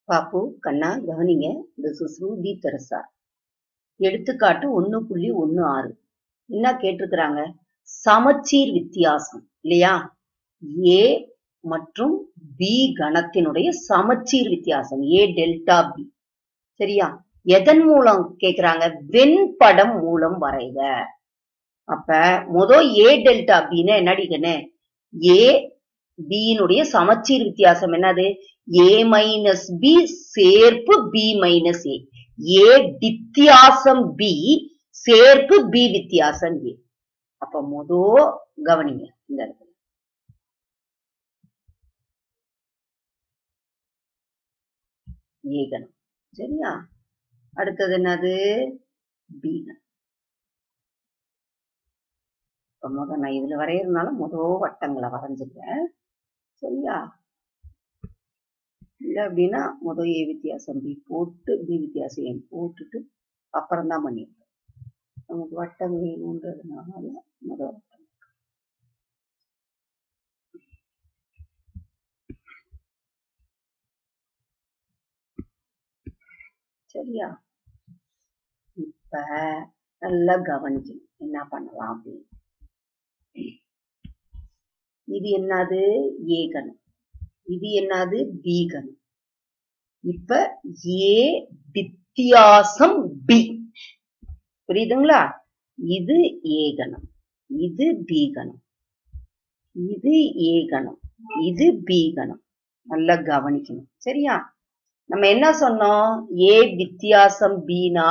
பாப்பு கண்ணா கவனிங்க this is Ruby Teresa எடுத்துக்காட்டு ஒண்ணு புள்ளி ஒண்ணு ஆறு என்ன கேட்டிருக்கிறாங்க சமச்சீர் வித்தியாசம் இல்லையா ஏ மற்றும் பி கணத்தினுடைய சமச்சீர் வித்தியாசம் ஏ டெல்டா பி சரியா எதன் மூலம் கேக்குறாங்க வெண்படம் மூலம் வரைக அப்ப முத ஏ டெல்டா பின்னா என்னடிக்கண்ணே ஏ பியினுடைய சமச்சீர் வித்தியாசம் என்னது ஏ மைனஸ் பி சேர்ப்பு பி மைனஸ் ஏ ஏ வித்தியாசம் பி சேர்ப்பு பி வித்தியாசம் ஏ அப்ப மொத கவனிங்க இந்த இடத்துல ஏகனம் சரியா அடுத்தது என்னது பீகனம் இப்ப முத நான் இதுல வரையறதுனால முத வட்டங்களை வரைஞ்சிருக்கேன் சரியா இல்ல அப்படின்னா முத ஏ வித்தியாசம் பி போட்டு பி வித்தியாசம் ஏன் போட்டுட்டு அப்புறம் தான் பண்ணிருக்கேன் நமக்கு வட்டம் வேணுன்றதுனால முத வட்டம் சரியா இப்ப நல்லா கவனிக்கணும் என்ன பண்ணலாம் அப்படின்னு இது என்னது ஏகனம் இது என்னது பீகனம் இப்ப ஏ வித்தியாசம் பி புரியுதுங்களா இது ஏகனம் இது பீகனம் இது ஏகனம் இது பீகனம் நல்லா கவனிக்கணும் சரியா நம்ம என்ன சொன்னோம் ஏ வித்தியாசம் பீனா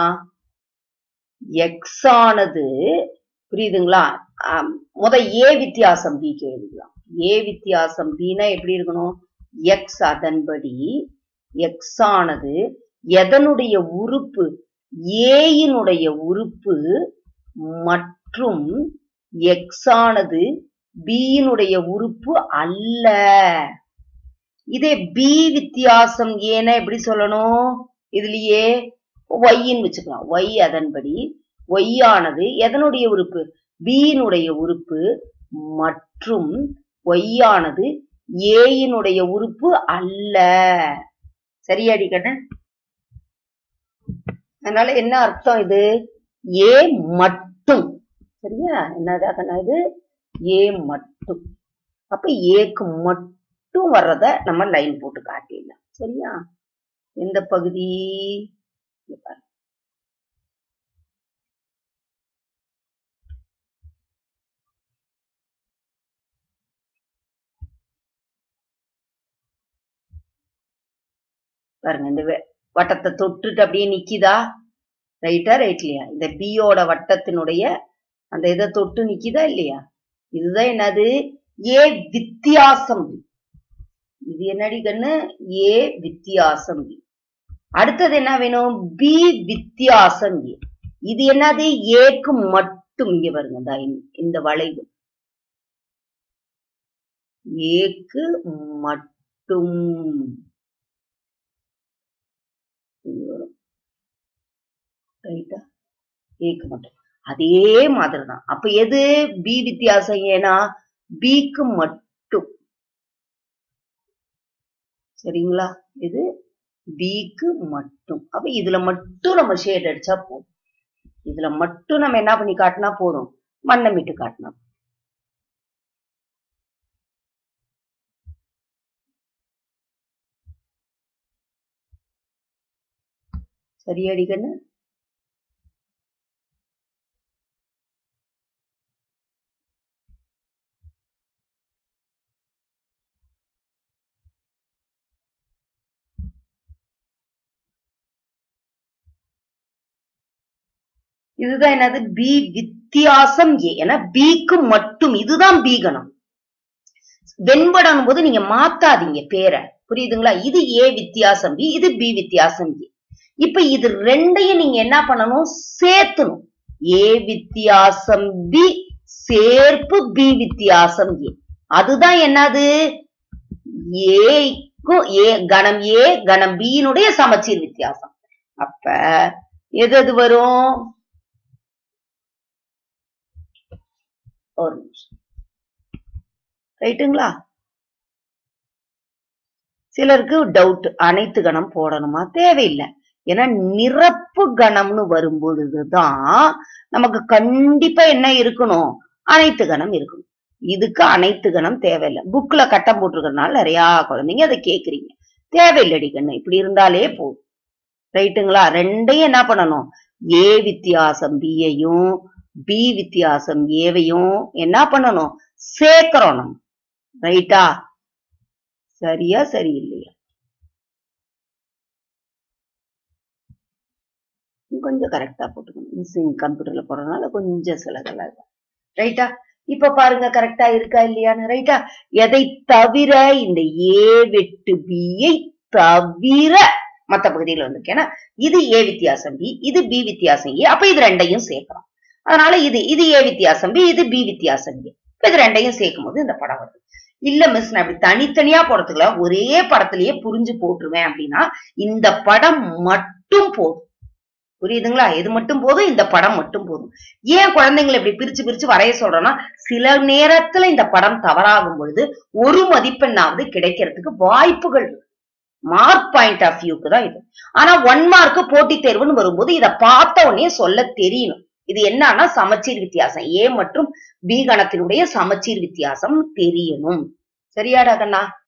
எக்ஸ் ஆனது புரியுதுங்களா முத ஏ வித்தியாசம் பிக்கு எழுதிக்கலாம் ஏ வித்தியாசம் பின்னா எப்படி இருக்கணும் எக்ஸ் அதன்படி எக்ஸ் ஆனது எதனுடைய உறுப்பு ஏயினுடைய உறுப்பு மற்றும் எக்ஸ் ஆனது பியினுடைய உறுப்பு அல்ல இதே பி வித்தியாசம் ஏன்னா எப்படி சொல்லணும் இதுலயே ஒய்ன்னு வச்சுக்கலாம் ஒய் அதன்படி ஒய் ஆனது எதனுடைய உறுப்பு பியினுடைய உறுப்பு மற்றும் ஒய்யானது ஏயினுடைய உறுப்பு அல்ல சரியாடி கண்ண அதனால என்ன அர்த்தம் இது ஏ மட்டும் சரியா என்னதாக இது ஏ மட்டும் அப்ப ஏக்கு மட்டும் வர்றத நம்ம லைன் போட்டு காட்டிடலாம் சரியா எந்த பகுதி பாருங்க இந்த வட்டத்தை தொட்டுட்டு அப்படியே நிக்குதா ரைட்டா ரைட்லையா இந்த பியோட வட்டத்தினுடைய அந்த இதை தொட்டு நிக்குதா இல்லையா இதுதான் என்னது ஏ வித்தியாசம் பி இது என்னடி கண்ணு ஏ வித்தியாசம் பி அடுத்தது என்ன வேணும் பி வித்தியாசம் ஏ இது என்னது ஏக்கு மட்டும் இங்க பாருங்க இந்த வளைவு ஏக்கு மட்டும் ரைட்டா ஏக்கு மட்டும் அதே மாதிரிதான் அப்ப எது பி வித்தியாசம் ஏன்னா பிக்கு மட்டும் சரிங்களா இது பிக்கு மட்டும் அப்ப இதுல மட்டும் நம்ம ஷேட் அடிச்சா போதும் இதுல மட்டும் நம்ம என்ன பண்ணி காட்டினா போதும் வண்ணமிட்டு காட்டினா சரியாடி கண்ணு இதுதான் என்னது பி வித்தியாசம் ஏ ஏன்னா பிக்கு மட்டும் இதுதான் பீகணம் வெண்படம் போது நீங்க மாத்தாதீங்க பேரை புரியுதுங்களா இது ஏ வித்தியாசம் பி இது பி வித்தியாசம் ஏ இப்ப இது ரெண்டையும் நீங்க என்ன பண்ணணும் சேர்த்தணும் ஏ வித்தியாசம் பி சேர்ப்பு பி வித்தியாசம் ஏ அதுதான் என்னது ஏக்கும் ஏ கணம் ஏ கணம் பியினுடைய சமச்சீர் வித்தியாசம் அப்ப எது எது வரும் ஒரு நிமிஷம் ரைட்டுங்களா சிலருக்கு டவுட் அனைத்து கணம் போடணுமா தேவையில்லை ஏன்னா நிரப்பு கணம்னு வரும் பொழுதுதான் நமக்கு கண்டிப்பா என்ன இருக்கணும் அனைத்து கணம் இருக்கணும் இதுக்கு அனைத்து கணம் தேவையில்லை புக்ல கட்டம் போட்டிருக்கறதுனால நிறைய குழந்தைங்க அதை கேக்குறீங்க தேவையில்லடி கண்ணு இப்படி இருந்தாலே போதும் ரைட்டுங்களா ரெண்டையும் என்ன பண்ணணும் ஏ வித்தியாசம் பியையும் பி வித்தியாசம் ஏவையும் என்ன பண்ணணும் சேர்க்கிறோம் நம்ம ரைட்டா சரியா சரியில்லையா கொஞ்சம் கரெக்டா போட்டுக்கணும் மிஸ்ஸிங் கம்ப்யூட்டர்ல போறதுனால கொஞ்சம் சிலதெல்லாம் ரைட்டா இப்ப பாருங்க கரெக்டா இருக்கா இல்லையான்னு ரைட்டா எதை தவிர இந்த ஏ வெட்டு பியை தவிர மத்த பகுதியில் வந்திருக்கு ஏன்னா இது ஏ வித்தியாசம் பி இது பி வித்தியாசம் ஏ அப்ப இது ரெண்டையும் சேர்க்கிறோம் அதனால இது இது ஏ வித்தியாசம் பி இது பி வித்தியாசம் ஏ இப்ப இது ரெண்டையும் சேர்க்கும் போது இந்த படம் வருது இல்ல மிஸ் நான் இப்படி தனித்தனியா போறதுக்குள்ள ஒரே படத்திலேயே புரிஞ்சு போட்டுருவேன் அப்படின்னா இந்த படம் மட்டும் போதும் புரியுதுங்களா இது மட்டும் போதும் இந்த படம் மட்டும் போதும் ஏன் குழந்தைங்களை இப்படி பிரிச்சு பிரிச்சு வரைய சொல்றேன்னா சில நேரத்துல இந்த படம் தவறாகும் பொழுது ஒரு மதிப்பெண்ணாவது கிடைக்கிறதுக்கு வாய்ப்புகள் இருக்கு மார்க் பாயிண்ட் ஆஃப் வியூக்கு தான் இது ஆனா ஒன் மார்க் போட்டித் தேர்வுன்னு வரும்போது இத பார்த்த உடனே சொல்ல தெரியணும் இது என்னன்னா சமச்சீர் வித்தியாசம் ஏ மற்றும் பி கணத்தினுடைய சமச்சீர் வித்தியாசம் தெரியணும் சரியாடா கண்ணா